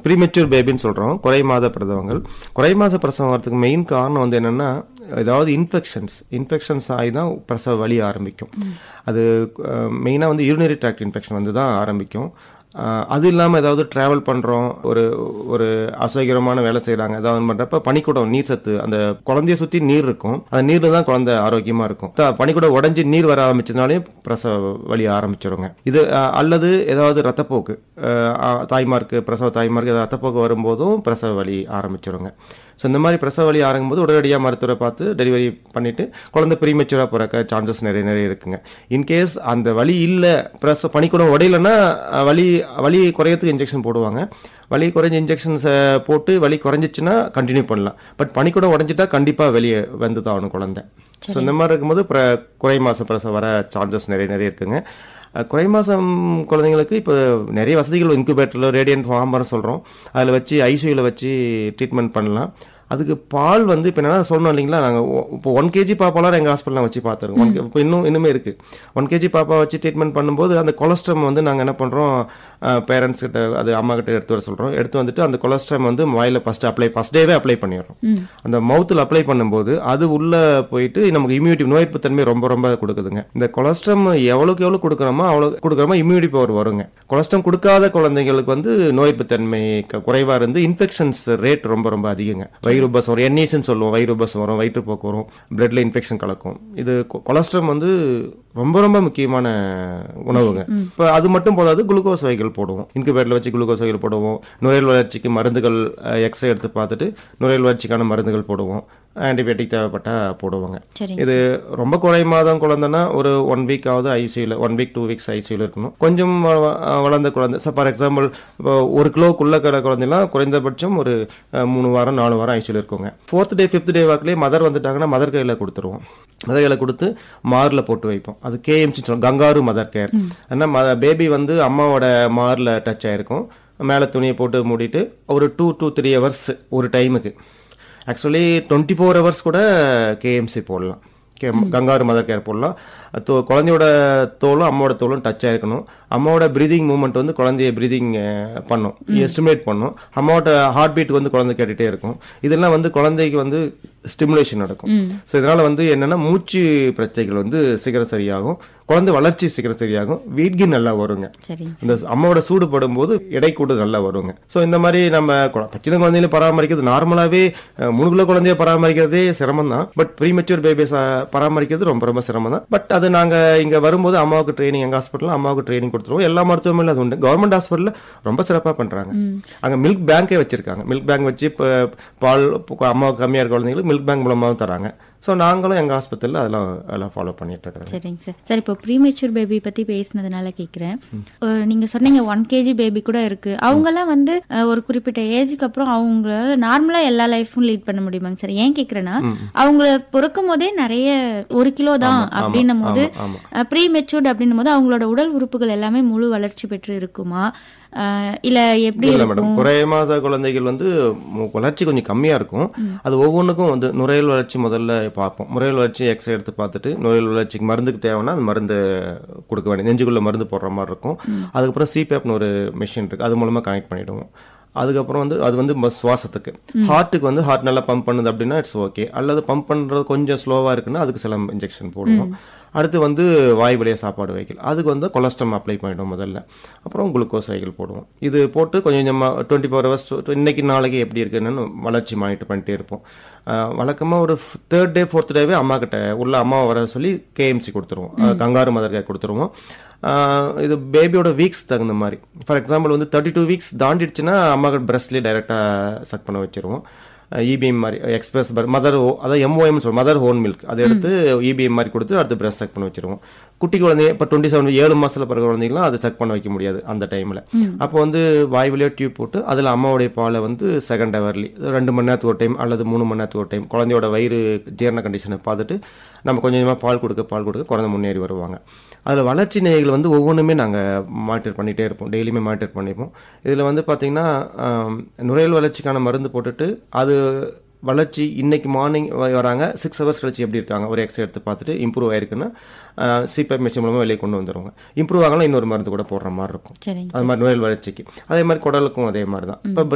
Premature பேபின்னு சொல்றோம் குறை மாத பிரசவங்கள் குறை மாத பிரசவம் வரதுக்கு மெயின் காரணம் வந்து என்னன்னா ஏதாவது இன்ஃபெக்ஷன்ஸ் இன்ஃபெக்ஷன்ஸ் ஆகி தான் பிரசவ வலி ஆரம்பிக்கும் அது மெயினாக வந்து யூரினரி ட்ராக்ட் இன்ஃபெக்ஷன் வந்து தான் ஆரம்பிக்கும் அஹ், அது இல்லாமல் ஏதாவது ட்ராவல் பண்ணுறோம் ஒரு ஒரு அசௌகரியமான வேலை செய்கிறாங்க ஏதாவது பண்ணுறப்ப பனிக்கூடம் நீர் சத்து அந்த குழந்தைய சுற்றி நீர் இருக்கும் அந்த நீரில் தான் குழந்தை ஆரோக்கியமாக இருக்கும் த- பனிக்கூடம் உடஞ்சி நீர் வர ஆரம்பிச்சதுனாலே பிரசவ வலி ஆரம்பிச்சிருங்க இது அஹ், அல்லது ஏதாவது ரத்தப்போக்கு அஹ், அஹ், தாய்மார்க்கு பிரசவ தாய்மார்க்கு ஏதாவது ரத்தப்போக்கு வரும்போதும் பிரசவ வலி ஆரம்பிச்சிருங்க ஸோ இந்த மாதிரி பிரசவ வலி ஆரம்பும்போது உடனடியாக மருத்துவரை பார்த்து டெலிவரி பண்ணிட்டு குழந்தை ப்ரீமெச்சூராக பிறக்க சான்சஸ் நிறைய நிறைய இருக்குங்க இன்கேஸ் அந்த வலி இல்லை பிரசவ பனிக்கூடம் உடையலைன்னா அஹ், வலி வலி குறையறதுக்கு இன்ஜெக்ஷன் போடுவாங்க வலி குறைஞ்ச இன்ஜெக்ஷன்ஸை போட்டு வலி குறைஞ்சிச்சுன்னா கண்டினியூ பண்ணலாம் பட் பனிக்கூடம் உடஞ்சிட்டா கண்டிப்பாக வெளியே வந்து தான் ஆகணும் குழந்தை ஸோ இந்த மாதிரி இருக்கும்போது பிர குறை மாச பிரசவம் வர சான்சஸ் நிறைய நிறைய இருக்குங்க அஹ் குறை மாதம் குழந்தைங்களுக்கு இப்போ நிறைய வசதிகள் இன்குபேட்டரில் ரேடியன்ட் ஃபார்மர் சொல்கிறோம் அதில் வச்சு ஐசியூவில் வச்சு ட்ரீட்மெண்ட் பண்ணலாம் அதுக்கு பால் வந்து இப்போ என்ன சொன்னோம் இல்லைங்களா நாங்கள் இப்போ ஒன் கேஜி பாப்பாலாம் எங்கள் ஹாஸ்பிட்டலில் வச்சு பார்த்துருக்கோம் ஒன் இப்போ இன்னும் இன்னுமே இருக்குது ஒன் கேஜி பாப்பா வச்சு ட்ரீட்மெண்ட் பண்ணும்போது அந்த கொலஸ்ட்ரம் வந்து நாங்கள் என்ன பண்ணுறோம் பேரண்ட்ஸ் கிட்ட அது அம்மா கிட்ட எடுத்து வர சொல்கிறோம் எடுத்து வந்துட்டு அந்த கொலஸ்ட்ரம் வந்து வாயில் ஃபஸ்ட்டு அப்ளை ஃபஸ்ட் டேவே அப்ளை பண்ணிடுறோம் அந்த மவுத்தில் அப்ளை பண்ணும்போது அது உள்ளே போயிட்டு நமக்கு இம்யூனிட்டி நோய்ப்பு தன்மை ரொம்ப ரொம்ப கொடுக்குதுங்க இந்த கொலஸ்ட்ரம் எவ்வளோக்கு எவ்வளோ கொடுக்குறோமோ அவ்வளோ கொடுக்குறோமோ இம்யூனிட்டி பவர் வருங்க கொலஸ்ட்ரம் கொடுக்காத குழந்தைங்களுக்கு வந்து நோய்ப்பு தன்மை க- குறைவா இருந்து இன்ஃபெக்ஷன்ஸ் ரேட் ரொம்ப ரொம்ப அதிகங்க வயிறு உபஸ் வரும் என்ஏஸ்ன்னு சொல்லுவோம் வயிறு உபஸ் வரும் வயிற்றுப்போக்கு வரும் பிளட்ல இன்ஃபெக்ஷன் கலக்கும் இது கொ- கொலஸ்ட்ரம் வந்து ரொம்ப ரொம்ப முக்கியமான உணவுங்க இப்போ அது மட்டும் போதாது குளுக்கோஸ் வகைகள் போடுவோம் இன்குபேட்டர்ல வச்சு குளுக்கோஸ் வகைகள் போடுவோம் நுரையீரல் வளர்ச்சிக்கு மருந்துகள் எக்ஸ்ரே எடுத்து பார்த்துட்டு நுரையீரல் வளர்ச்சிக்கான மருந்துகள் போடுவோம் ஆன்டிபயோட்டிக் தேவைப்பட்டா போடுவாங்க சரிங்க இது ரொம்ப குறை மாதம் குழந்தைன்னா ஒரு ஒன் வீக் ஆகுது ஐசியூல ஒன் வீக் டூ வீக்ஸ் ஐசியூல இருக்கணும் கொஞ்சம் வ- வ- வளர்ந்த குழந்தை ஃபார் எக்ஸாம்பிள் ஒரு கிலோக்குள்ள இருக்கிற குழந்தைலாம் குறைந்தபட்சம் ஒரு அஹ், மூணு வாரம் நாலு வாரம் ஐசியூல இருக்குங்க ஃபோர்த் டே ஃபிஃப்த் டே வாக்கிலே மதர் வந்துட்டாங்கன்னா மதர் கையில் கொடுத்துருவோம் மதர் கையில் கொடுத்து மாரில் போட்டு வைப்போம் அது கேஎம்சி சொல்லுவோம் கங்காரு மதர் கேர் ஏன்னா பேபி வந்து அம்மாவோட மாரில் டச் ஆயிருக்கும் மேலே துணியை போட்டு மூடிட்டு ஒரு டூ டூ த்ரீ ஹவர்ஸ் ஒரு டைமுக்கு ஆக்சுவலி டுவெண்ட்டி ஃபோர் ஹவர்ஸ் கூட கேஎம்சி போடலாம் கே கங்காரு மதர் கேர் போடலாம் தோ குழந்தையோட தோலும் அம்மாவோட தோலும் டச் ஆயிருக்கணும் அம்மாவோட பிரீதிங் மூவ்மெண்ட் வந்து குழந்தைய பிரீதிங் பண்ணும் எஸ்டிமேட் பண்ணும் அம்மாவோட ஹார்ட் பீட் வந்து குழந்தை கேட்டுகிட்டே இருக்கும் இதெல்லாம் வந்து குழந்தைக்கு வந்து ஸ்டிமுலேஷன் நடக்கும் ஸோ இதனால வந்து என்னன்னா மூச்சு பிரச்சனைகள் வந்து சீக்கிரம் சரியாகும் குழந்தை வளர்ச்சி சீக்கிரம் சரியாகும் வெயிட் கெயின் நல்லா வருங்க சரிங்க இந்த அம்மாவோட சூடு படும்போது எடை கூடு நல்லா வருங்க ஸோ இந்த மாதிரி நம்ம குழ- சின்ன குழந்தைகளை பராமரிக்கிறது நார்மலாகவே மூணு கிலோ குழந்தைய பராமரிக்கிறதே சிரமம் தான் பட் ப்ரீமெச்சூர் பேபிஸ் பராமரிக்கிறது ரொம்ப ரொம்ப சிரமம் தான் பட் அது நாங்கள் இங்கே வரும்போது அம்மாவுக்கு ட்ரைனிங் எங்கள் ஹாஸ்பிட்டலில் அம்மாவுக்கு ட்ரைனிங் கொடுத்துருவோம் எல்லா மருத்துவமனையிலும் அது உண்டு கவர்மெண்ட் ஹாஸ்பிட்டலில் ரொம்ப சிறப்பாக பண்ணுறாங்க அங்கே மில்க் பேங்கே வச்சிருக்காங்க மில்க் பேங்க் வச்சு இப்போ பால் இப்போ அம்மாவுக்கு கம்மியாக இருக்க குழந்தைங்களுக்கு மில்க் பேங்க் மூலமாகவும் தராங்க ஸோ நாங்களும் எங்கள் ஹாஸ்பிட்டலில் அதெல்லாம் அதெல்லாம் ஃபாலோ பண்ணிட்டு இருக்கிறோம் சரிங்க சார் சார் இப்போ ப்ரீமெச்சூர் பேபி பத்தி பேசினதுனால கேக்குறேன் அஹ் நீங்க சொன்னீங்க ஒன் கேஜி பேபி கூட இருக்கு அவங்கெல்லாம் வந்து அஹ், ஒரு குறிப்பிட்ட ஏஜுக்கு அப்புறம் அவங்க நார்மலா எல்லா லைஃபும் லீட் பண்ண முடியுமாங்க சார் ஏன் கேக்குறேன்னா அவங்க பிறக்கும் போதே நிறைய ஒரு கிலோ தான் அப்படின்னும் போது ஆமா, ஆமா. ப்ரீ மெச்சூர்ட் அப்படின்னும் போது அவங்களோட உடல் உறுப்புகள் எல்லாமே முழு வளர்ச்சி பெற்று இருக்குமா அஹ், இல்ல எப்படி இல்ல இருக்கும் மேடம் குறை மாத குழந்தைகள் வந்து மு- வளர்ச்சி கொஞ்சம் கம்மியா இருக்கும் அது ஒவ்வொன்றுக்கும் வந்து நுரையீரல் வளர்ச்சி முதல்ல பார்ப்போம் நுரையீரல் வளர்ச்சி எக்ஸ்ரே எடுத்து பார்த்துட்டு நுரையீரல் வளர்ச்சிக்கு மருந்துக்கு தேவைன்னா அந்த மருந்து கொடுக்க வேண்டிய நெஞ்சுக்குள்ள மருந்து போடுற மாதிரி இருக்கும் அதுக்கப்புறம் சிபேப்னு ஒரு மிஷின் இருக்கு அது மூலமா கனெக்ட் பண்ணிடுவோம் அதுக்கப்புறம் வந்து அது வந்து ம- சுவாசத்துக்கு ஹார்ட்டுக்கு வந்து ஹார்ட் நல்லா பம்ப் பண்ணுது அப்படின்னா இட்ஸ் ஓகே அல்லது பம்ப் பண்றது கொஞ்சம் ஸ்லோவா இருக்குன்னா அதுக்கு சில இன்ஜெக்ஷன் போடுவோம் அடுத்து வந்து வாய் வழியாக சாப்பாடு வைக்கல் அதுக்கு வந்து கொலஸ்ட்ரம் அப்ளை பண்ணிடுவோம் முதல்ல அப்புறம் குளுக்கோஸ் வைக்கல் போடுவோம் இது போட்டு கொஞ்சம் கொஞ்சமாக டுவெண்ட்டி ஃபோர் ஹவர்ஸ் இன்னைக்கு நாளைக்கு எப்படி இருக்குன்னு வளர்ச்சி மானிட்டர் பண்ணிட்டே இருப்போம் வழக்கமாக ஒரு தேர்ட் டே ஃபோர்த் டேவே அம்மா கிட்ட உள்ள அம்மாவை வர சொல்லி கேஎம்சி கொடுத்துருவோம் அஹ் கங்காரு மதர் கேர் கொடுத்துருவோம் ஆஹ் இது பேபியோட வீக்ஸ் தகுந்த மாதிரி ஃபார் எக்ஸாம்பிள் வந்து தேர்ட்டி டூ வீக்ஸ் தாண்டிடுச்சுன்னா அம்மா கிட்ட பிரஸ்ட்லேயே டைரெக்டாக சக் பண்ண வச்சிருவோம் இபிஎம் மாதிரி எக்ஸ்பிரஸ் மதர் அதாவது எம்ஓஎம் சொல்லுவோம் மதர் ஹோன் மில்க் அதை எடுத்து இபிஎம் மாதிரி கொடுத்து அடுத்து பிரஸ்ட் செக் பண்ண வச்சிருவோம் குட்டி குழந்தைங்க இப்போ டுவெண்ட்டி செவன் ஏழு மாசத்துல பிறகு குழந்தைங்களாம் அதை செக் பண்ண வைக்க முடியாது அந்த டைம்ல அப்போ வந்து வாய் வழியாக டியூப் போட்டு அதில் அம்மாவுடைய பாலை வந்து செகண்ட் ஹவர்லி ரெண்டு மணி நேரத்துக்கு ஒரு டைம் அல்லது மூணு மணி நேரத்துக்கு ஒரு டைம் குழந்தையோட வயிறு ஜீரண கண்டிஷனை பார்த்துட்டு நம்ம கொஞ்சம் கொஞ்சமாக பால் கொடுக்க பால் கொடுக்க குழந்தை முன்னேறி வருவாங்க அதில் வளர்ச்சி நிலைகள் வந்து ஒவ்வொன்றுமே நாங்கள் மானிட்டர் பண்ணிகிட்டே இருப்போம் டெய்லியுமே மானிட்டர் பண்ணிப்போம் இதில் வந்து பார்த்தீங்கன்னா ஆம், நுரையீரல் வளர்ச்சிக்கான மருந்து போட்டுட்டு அது வளர்ச்சி இன்னைக்கு மார்னிங் வராங்க சிக்ஸ் ஹவர்ஸ் கழிச்சு எப்படி இருக்காங்க ஒரு எக்ஸ்ரே எடுத்து பார்த்துட்டு இம்ப்ரூவ் ஆயிருக்குன்னா சிபேப் மிஷின் மூலமாக வெளியே கொண்டு வந்துருவாங்க இம்ப்ரூவ் ஆகலாம் இன்னொரு மருந்து கூட போடுற மாதிரி இருக்கும் சரிங்க அது மாதிரி நுரையீரல் வளர்ச்சிக்கு அதே மாதிரி குடலுக்கும் அதே மாதிரி தான் இப்போ